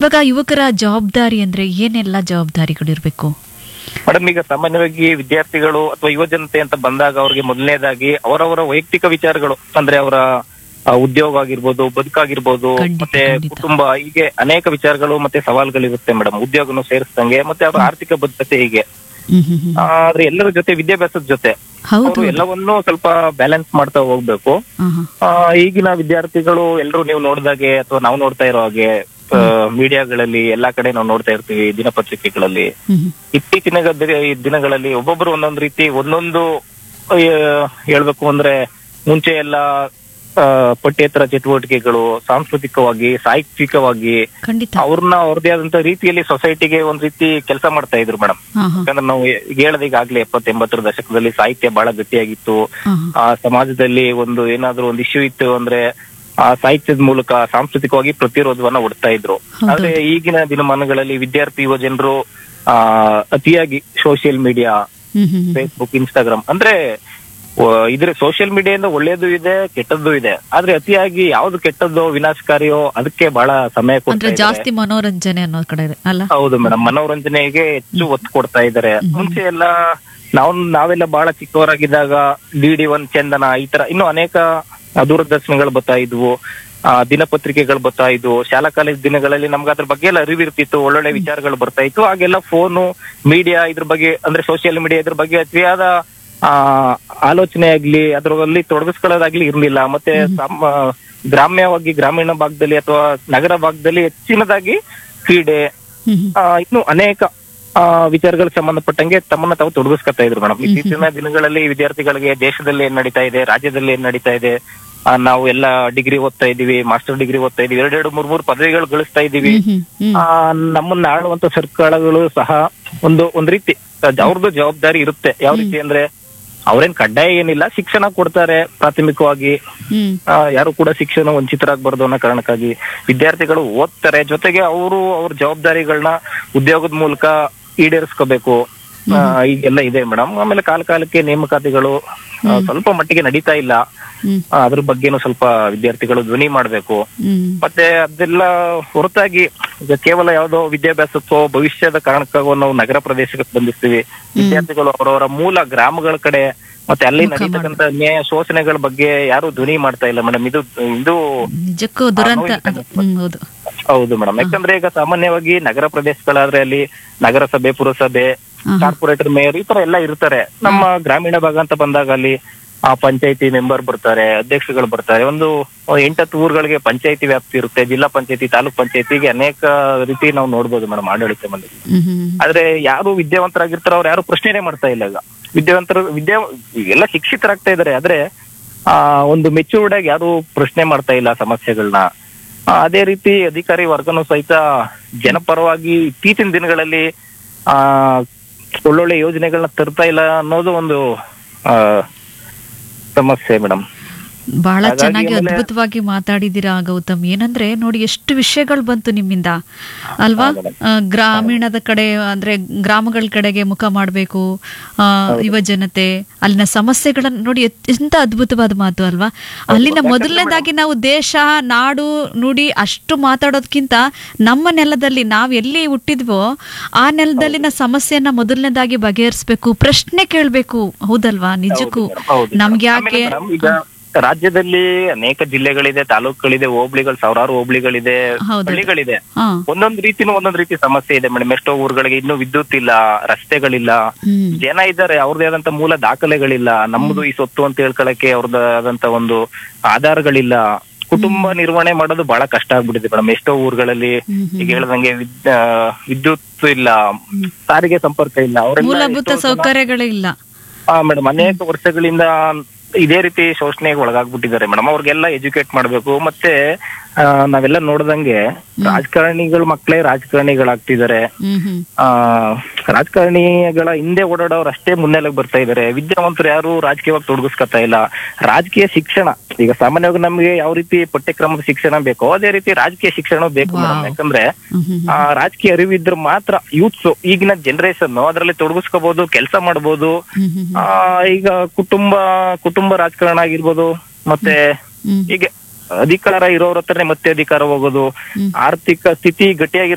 ಇವಾಗ ಯುವಕರ ಜವಾಬ್ದಾರಿ ಅಂದ್ರೆ ಏನೆಲ್ಲ ಜವಾಬ್ದಾರಿಗಳಿರ್ಬೇಕು ಮೇಡಮ್ ಈಗ ಸಾಮಾನ್ಯವಾಗಿ ವಿದ್ಯಾರ್ಥಿಗಳು ಅಥವಾ ಯುವ ಜನತೆ ಅಂತ ಬಂದಾಗ ಅವ್ರಿಗೆ ಮೊದಲನೇದಾಗಿ ಅವರವರ ವೈಯಕ್ತಿಕ ವಿಚಾರಗಳು ಅಂದ್ರೆ ಅವರ ಆ, ಉದ್ಯೋಗ ಆಗಿರ್ಬೋದು ಬದುಕಾಗಿರ್ಬೋದು ಖಂಡಿತ, ಮತ್ತೆ ಖಂಡಿತ. ಕುಟುಂಬ ಹೀಗೆ ಅನೇಕ ವಿಚಾರಗಳು ಮತ್ತೆ ಸವಾಲುಗಳಿರುತ್ತೆ ಮೇಡಮ್ ಉದ್ಯೋಗನು ಸೇರಿಸ್ದಂಗೆ ಮತ್ತೆ ಅವರ ಆರ್ಥಿಕ ಬದ್ಧತೆ ಹೀಗೆ ಹ್ಮ್ ಹ್ಮ್ ಹ್ಮ್. ಆ, ಆದ್ರೆ ಎಲ್ಲರ ಜೊತೆ ವಿದ್ಯಾಭ್ಯಾಸದ ಜೊತೆ ಹೌದು ಅವರು ಎಲ್ಲವನ್ನೂ ಸ್ವಲ್ಪ ಬ್ಯಾಲೆನ್ಸ್ ಮಾಡ್ತಾ ಹೋಗ್ಬೇಕು ಹಾ, ಹಾ. ಆ, ಈಗಿನ ವಿದ್ಯಾರ್ಥಿಗಳು ಎಲ್ಲರೂ ನೀವು ನೋಡಿದಾಗೆ ಅಥವಾ ನಾವು ನೋಡ್ತಾ ಇರೋ ಹಾಗೆ ಮೀಡಿಯಾಗಳಲ್ಲಿ ಎಲ್ಲಾ ಕಡೆ ನಾವು ನೋಡ್ತಾ ಇರ್ತೀವಿ ದಿನಪತ್ರಿಕೆಗಳಲ್ಲಿ ಹ್ಮ್ ಹ್ಮ್. ಇತ್ತೀಚಿನ ಗದ್ದೆ- ಈ ದಿನಗಳಲ್ಲಿ ಒಬ್ಬೊಬ್ರು ಒಂದೊಂದು ರೀತಿ ಒಂದೊಂದು ಆ, ಹೇಳ್ಬೇಕು ಅಂದ್ರೆ ಮುಂಚೆ ಎಲ್ಲ ಆ, ಪಠ್ಯೇತರ ಚಟುವಟಿಕೆಗಳು ಸಾಂಸ್ಕೃತಿಕವಾಗಿ ಸಾಹಿತ್ಯಿಕವಾಗಿ ಖಂಡಿತ ಅವ್ರನ್ನ ಅವ್ರದೇ ಆದಂತ ರೀತಿಯಲ್ಲಿ ಸೊಸೈಟಿಗೆ ಒಂದ್ ರೀತಿ ಕೆಲಸ ಮಾಡ್ತಾ ಇದ್ರು ಮೇಡಮ್ ಹಾ ಹಾ ಯಾಕಂದ್ರೆ ನಾವು ಹೇಳದ ಈಗಾಗ್ಲೇ ಎಪ್ಪತ್ ಎಂಬತ್ತರ ದಶಕದಲ್ಲಿ ಸಾಹಿತ್ಯ ಬಹಳ ಗಟ್ಟಿಯಾಗಿತ್ತು ಹಾ ಹಾ. ಆ ಸಮಾಜದಲ್ಲಿ ಒಂದು ಏನಾದ್ರೂ ಒಂದು ಇಶ್ಯೂ ಇತ್ತು ಅಂದ್ರೆ ಆ ಸಾಹಿತ್ಯದ ಮೂಲಕ ಸಾಂಸ್ಕೃತಿಕವಾಗಿ ಪ್ರತಿರೋಧವನ್ನ ಒಡ್ತಾ ಇದ್ರು ಹೌದು. ಆದ್ರೆ ಈಗಿನ ದಿನಮಾನಗಳಲ್ಲಿ ವಿದ್ಯಾರ್ಥಿ ಯುವ ಜನರು ಆ ಅತಿಯಾಗಿ social media hmm hmm hmm. Facebook Instagram ಅಂದ್ರೆ ಆ, ಇದ್ರ ಸೋಷಿಯಲ್ ಮೀಡಿಯಾದಿಂದ ಒಳ್ಳೇದು ಇದೆ ಕೆಟ್ಟದ್ದು ಇದೆ ಆದ್ರೆ ಅತಿಯಾಗಿ ಯಾವ್ದು ಕೆಟ್ಟದ್ದು ವಿನಾಶಕಾರಿಯೋ ಅದಕ್ಕೆ ಬಹಳ ಸಮಯ ಅಂದ್ರೆ ಕೊಡ್ತಾ ಇದ್ದಾರೆ. ಜಾಸ್ತಿ ಮನೋರಂಜನೆ ಅನ್ನೋ ಕಡೆ ಅಲ್ಲ ಹೌದು ಮೇಡಮ್ ಮನೋರಂಜನೆಗೆ ಹೆಚ್ಚು ಒತ್ತು ಕೊಡ್ತಾ ಇದ್ದಾರೆ ಮುಂಚೆ ಎಲ್ಲ ನಾವು ನಾವೆಲ್ಲ ಬಹಳ ಚಿಕ್ಕವರಾಗಿದ್ದಾಗ ಡಿ ಡಿ ಒನ್ ಚಂದನ ಈ ತರ ಇನ್ನು ಅನೇಕ ದೂರದರ್ಶನಗಳು ಬರ್ತಾ ಇದ್ವು ಆ, ದಿನಪತ್ರಿಕೆಗಳು ಬರ್ತಾ ಇದ್ವು ಶಾಲಾ ಕಾಲೇಜ್ ದಿನಗಳಲ್ಲಿ ನಮ್ಗೆ ಅದ್ರ ಬಗ್ಗೆ ಎಲ್ಲ ಅರಿವಿರ್ತಿತ್ತು ಒಳ್ಳೊಳ್ಳೆ ವಿಚಾರಗಳು ಬರ್ತಾ ಇತ್ತು ಹಾಗೆಲ್ಲ ಫೋನು ಮೀಡಿಯಾ ಇದ್ರ ಬಗ್ಗೆ ಅಂದ್ರೆ ಸೋಷಿಯಲ್ ಮೀಡಿಯಾ ಇದ್ರ ಬಗ್ಗೆ ಅತಿಯಾದ ಆ ಆಲೋಚನೆ ಆಗ್ಲಿ ಅದರಲ್ಲಿ ತೊಡಗಿಸ್ಕೊಳ್ಳೋದಾಗ್ಲಿ ಇರ್ಲಿಲ್ಲ ಮತ್ತೆ ಸಮ- ಗ್ರಾಮ್ಯವಾಗಿ ಗ್ರಾಮೀಣ ಭಾಗದಲ್ಲಿ ಅಥವಾ ನಗರ ಭಾಗದಲ್ಲಿ ಹೆಚ್ಚಿನದಾಗಿ ಕ್ರೀಡೆ ಹ್ಮ್ ಹ್ಮ್. ಆ, ಇನ್ನು ಅನೇಕ ಆ, ವಿಚಾರಗಳಿಗೆ ಸಂಬಂಧಪಟ್ಟಂಗೆ ತಮ್ಮನ್ನ ತಾವು ತೊಡಗಿಸ್ಕೊತಾ ಇದ್ರು ಮೇಡಮ್ ಇತ್ತೀಚಿನ ದಿನಗಳಲ್ಲಿ ವಿದ್ಯಾರ್ಥಿಗಳಿಗೆ ದೇಶದಲ್ಲಿ ಏನ್ ನಡೀತಾ ಇದೆ ರಾಜ್ಯದಲ್ಲಿ ಏನ್ ನಡೀತಾ ಇದೆ ಆ, ನಾವು ಎಲ್ಲ ಡಿಗ್ರಿ ಓದ್ತಾ ಇದೀವಿ ಮಾಸ್ಟರ್ ಡಿಗ್ರಿ ಓದ್ತಾ ಇದೀವಿ ಎರಡೆರಡು ಮೂರ್ ಮೂರು ಪದವಿಗಳು ಗಳಿಸ್ತಾ ಇದೀವಿ ಹ್ಮ್ ಹ್ಮ್. ಆ, ನಮ್ಮನ್ನ ಆಳುವಂತ ಸರ್ಕಾರಗಳು ಸಹ ಒಂದು ಒಂದ್ ರೀತಿ ಅವ್ರದ್ದು ಜವಾಬ್ದಾರಿ ಇರುತ್ತೆ ಯಾವ ರೀತಿ ಅಂದ್ರೆ ಅವ್ರೇನ್ ಕಡ್ಡಾಯ ಏನಿಲ್ಲ ಶಿಕ್ಷಣ ಕೊಡ್ತಾರೆ ಪ್ರಾಥಮಿಕವಾಗಿ ಹ್ಮ್ ಆ, ಯಾರು ಕೂಡ ಶಿಕ್ಷಣ ವಂಚಿತರಾಗಬಾರ್ದು ಅನ್ನೋ ಕಾರಣಕ್ಕಾಗಿ ವಿದ್ಯಾರ್ಥಿಗಳು ಓದ್ತಾರೆ ಜೊತೆಗೆ ಅವರು ಅವ್ರ ಜವಾಬ್ದಾರಿಗಳನ್ನ ಉದ್ಯೋಗದ ಮೂಲಕ ಈಡೇರಿಸ್ಕೋಬೇಕು ಆ, ಈಗೆಲ್ಲ ಇದೆ ಮೇಡಮ್ ಆಮೇಲೆ ಕಾಲ ಕಾಲಕ್ಕೆ ನೇಮಕಾತಿಗಳು ಆ, ಸ್ವಲ್ಪ ಮಟ್ಟಿಗೆ ನಡೀತಾ ಇಲ್ಲ ಹ್ಮ್ ಆ, ಅದ್ರ ಬಗ್ಗೆನೂ ಸ್ವಲ್ಪ ವಿದ್ಯಾರ್ಥಿಗಳು ಧ್ವನಿ ಮಾಡ್ಬೇಕು ಹ್ಮ್ ಮತ್ತೆ ಅದೆಲ್ಲ ಹೊರತಾಗಿ ಈಗ ಕೇವಲ ಯಾವ್ದೋ ವಿದ್ಯಾಭ್ಯಾಸಕ್ಕೋ ಭವಿಷ್ಯದ ಕಾರಣಕ್ಕಾಗೋ ನಾವು ನಗರ ಪ್ರದೇಶಕ್ಕೆ ಬಂದಿರ್ತೀವಿ ವಿದ್ಯಾರ್ಥಿಗಳು ಅವರವರ ಮೂಲ ಗ್ರಾಮಗಳ ಕಡೆ ಮತ್ತೆ ಅಲ್ಲಿ ಮುಖ ನಡೀತಕ್ಕಂತ ನ್ಯಾಯ ಶೋಷಣೆಗಳ ಬಗ್ಗೆ ಯಾರು ಧ್ವನಿ ಮಾಡ್ತಾ ಇಲ್ಲ ಮೇಡಮ್ ಇದು ಇದು ನಿಜಕ್ಕೂ ದುರಂತ ಅದು. ಹ್ಮ್ ಹೌದು ಹೌದು ಮೇಡಮ್ ಯಾಕಂದ್ರೆ ಈಗ ಸಾಮಾನ್ಯವಾಗಿ ನಗರ ಪ್ರದೇಶಗಳಾದ್ರೆ ಅಲ್ಲಿ ನಗರಸಭೆ ಪುರಸಭೆ ಆಹಾ. ಕಾರ್ಪೊರೇಟರ್ ಮೇಯರ್ ಈ ತರ ಎಲ್ಲ ಇರ್ತಾರೆ ನಮ್ಮ ಗ್ರಾಮೀಣ ಭಾಗ ಅಂತ ಬಂದಾಗ ಅಲ್ಲಿ ಆ ಪಂಚಾಯತಿ ಮೆಂಬರ್ ಬರ್ತಾರೆ ಅಧ್ಯಕ್ಷಗಳು ಬರ್ತಾರೆ ಒಂದು ಎಂಟತ್ತು ಊರುಗಳಿಗೆ ಪಂಚಾಯತಿ ವ್ಯಾಪ್ತಿ ಇರುತ್ತೆ ಜಿಲ್ಲಾ ಪಂಚಾಯತಿ ತಾಲೂಕ್ ಪಂಚಾಯತಿಗೆ ಅನೇಕ ರೀತಿ ನಾವು ನೋಡ್ಬೋದು ಮೇಡಮ್ ಆಡಳಿತ ಮಂಡಳಿ ಹ್ಮ್ ಹ್ಮ್ ಆದ್ರೆ ಯಾರು ವಿದ್ಯಾವಂತರಾಗಿರ್ತಾರೋ ಅವ್ರು ಯಾರು ಪ್ರಶ್ನೆನೇ ಮಾಡ್ತಾ ಇಲ್ಲ ಈಗ ವಿದ್ಯಾವಂತರು ವಿದ್ಯಾ ಎಲ್ಲ ಶಿಕ್ಷಿತರಾಗ್ತಾ ಇದಾರೆ ಆದ್ರೆ ಆ ಒಂದು ಮೆಚೂರ್ಡ್ ಆಗಿ ಯಾರು ಪ್ರಶ್ನೆ ಮಾಡ್ತಾ ಇಲ್ಲ ಸಮಸ್ಯೆಗಳನ್ನ ಆ, ಅದೇ ರೀತಿ ಅಧಿಕಾರಿ ವರ್ಗನೂ ಸಹಿತ ಜನಪರವಾಗಿ ಇತ್ತೀಚಿನ ದಿನಗಳಲ್ಲಿ ಆ ಒಳ್ಳೊಳ್ಳೆ ಯೋಜನೆಗಳನ್ನ ತರ್ತಾ ಇಲ್ಲ ಅನ್ನೋದು ಒಂದು ಆ ಸಮಸ್ಯೆ ಮೇಡಮ್ ಬಹಳ ಹಾಗಾಗಿ ಚೆನ್ನಾಗಿ ಆಮೇಲೆ- ಅದ್ಭುತವಾಗಿ ಮಾತಾಡಿದ್ದೀರಾ ಗೌತಮ್ ಏನಂದ್ರೆ ನೋಡಿ ಎಷ್ಟು ವಿಷಯಗಳು ಬಂತು ನಿಮ್ಮಿಂದ ಅಲ್ವಾ ಆ, ಗ್ರಾಮೀಣದ ಕಡೆ ಅಂದ್ರೆ ಗ್ರಾಮಗಳ ಕಡೆಗೆ ಮುಖ ಮಾಡಬೇಕು ಯುವ ಜನತೆ ಅಲ್ಲಿನ ಸಮಸ್ಯೆಗಳನ್ನ ನೋಡಿ ಎತ್- ಎಂತ ಅದ್ಭುತವಾದ ಮಾತು ಅಲ್ವಾ ಅಲ್ಲಿನ ಮೊದಲನೇದಾಗಿ ನಾವು ದೇಶ ನಾಡು ನುಡಿ ಅಷ್ಟು ಮಾತಾಡೋದಕ್ಕಿಂತ ನಮ್ಮ ನೆಲದಲ್ಲಿ ನಾವು ಎಲ್ಲಿ ಹುಟ್ಟಿದ್ವೋ ಆ ನೆಲದಲ್ಲಿನ ಸಮಸ್ಯೆಯನ್ನ ಮೊದಲನೇದಾಗಿ ಬಗೆಹರಿಸ್ಬೇಕು ಪ್ರಶ್ನೆ ಕೇಳ್ಬೇಕು ಹೌದಲ್ವಾ ನಿಜಕ್ಕೂ ಹೌದು ನಮ್ಗೆ ಆಮೇಲೆ ಯಾಕೆ ಮೇಡಮ್, ಈಗ ರಾಜ್ಯದಲ್ಲಿ ಅನೇಕ ಜಿಲ್ಲೆಗಳಿದೆ ತಾಲೂಕುಗಳಿದೆ ಹೋಬಳಿಗಳು ಸಾವಿರಾರು ಹೋಬಳಿಗಳಿದೆ ಹೌದು. ಹಳ್ಳಿಗಳಿದೆ ಹಾ ಒಂದೊಂದ್ ರೀತಿನೂ ಒಂದೊಂದ್ ರೀತಿ ಸಮಸ್ಯೆ ಇದೆ ಮೇಡಮ್ ಎಷ್ಟೋ ಊರುಗಳಿಗೆ ಇನ್ನೂ ವಿದ್ಯುತ್ ಇಲ್ಲ ರಸ್ತೆಗಳಿಲ್ಲ ಹ್ಮ್ ಜನ ಇದ್ದಾರೆ ಅವ್ರದೇ ಆದಂತ ಮೂಲ ದಾಖಲೆಗಳಿಲ್ಲ ನಮ್ದು ಈ ಸೊತ್ತು ಅಂತ ಹೇಳ್ಕೊಳಕ್ಕೆ ಅವ್ರದ್ದು ಆದಂತ ಒಂದು ಆಧಾರಗಳಿಲ್ಲ ಕುಟುಂಬ ನಿರ್ವಹಣೆ ಮಾಡೋದು ಬಹಳ ಕಷ್ಟ ಆಗ್ಬಿಟ್ಟಿದೆ ಮೇಡಮ್ ಎಷ್ಟೋ ಊರುಗಳಲ್ಲಿ ಹ್ಮ್ ಹ್ಮ್. ಈಗ ಹೇಳ್ದಂಗೆ ವಿದ್- ಆ, ವಿದ್ಯುತ್ ಇಲ್ಲ ಸಾರಿಗೆ ಸಂಪರ್ಕ ಇಲ್ಲ ಅವರೆಲ್ಲ ಮೂಲಭೂತ ಎಷ್ಟೋ ಜನ- ಸೌಕರ್ಯಗಳೇ ಇಲ್ಲ ಹಾ ಮೇಡಮ್ ಅನೇಕ ವರ್ಷಗಳಿಂದ ಇದೇ ರೀತಿ ಶೋಷಣೆಗೆ ಒಳಗಾಗ್ಬಿಟ್ಟಿದ್ದಾರೆ ಮೇಡಮ್ ಅವ್ರಿಗೆಲ್ಲ ಎಜುಕೇಟ್ ಮಾಡ್ಬೇಕು ಮತ್ತೆ ಆ, ನಾವೆಲ್ಲ ನೋಡ್ದಂಗೆ ರಾಜಕಾರಣಿಗಳ ಮಕ್ಕಳೇ ರಾಜಕಾರಣಿಗಳಾಗ್ತಿದ್ದಾರೆ ಹ್ಮ್ ಹ್ಮ್ ಆ ರಾಜಕಾರಣಿಗಳ ಹಿಂದೆ ಓಡಾಡೋರು ಅಷ್ಟೇ ಮುನ್ನೆಲೆಗೆ ಬರ್ತಾ ಇದಾರೆ ವಿದ್ಯಾವಂತರು ಯಾರು ರಾಜಕೀಯವಾಗಿ ತೊಡಗಿಸ್ಕೊತಾ ಇಲ್ಲ ರಾಜಕೀಯ ಶಿಕ್ಷಣ ಈಗ ಸಾಮಾನ್ಯವಾಗಿ ನಮ್ಗೆ ಯಾವ ರೀತಿ ಪಠ್ಯಕ್ರಮದ ಶಿಕ್ಷಣ ಬೇಕೋ ಅದೇ ರೀತಿ ರಾಜಕೀಯ ಶಿಕ್ಷಣ ಬೇಕು ಮೇಡಮ್ Wow. ಯಾಕಂದ್ರೆ ಹ್ಮ್ ಹ್ಮ್ ಆ ರಾಜಕೀಯ ಅರಿವಿದ್ರೆ ಮಾತ್ರ ಯೂತ್ಸ್ ಈಗಿನ ಜನರೇಷನ್ ಅದರಲ್ಲಿ ತೊಡಗಿಸ್ಕೋಬಹುದು ಕೆಲಸ ಮಾಡಬಹುದು ಹ್ಮ್ ಹ್ಮ್ ಆ ಈಗ ಕುಟುಂಬ ಕುಟುಂಬ ರಾಜಕಾರಣ ಆಗಿರ್ಬೋದು ಮತ್ತೆ ಹ್ಮ್ ಹೀಗೆ ಅಧಿಕಾರ ಇರೋರ ಹತ್ರನೇ ಮತ್ತೆ ಅಧಿಕಾರ ಹೋಗೋದು ಹ್ಮ್. ಆರ್ಥಿಕ ಸ್ಥಿತಿ ಗಟ್ಟಿಯಾಗಿ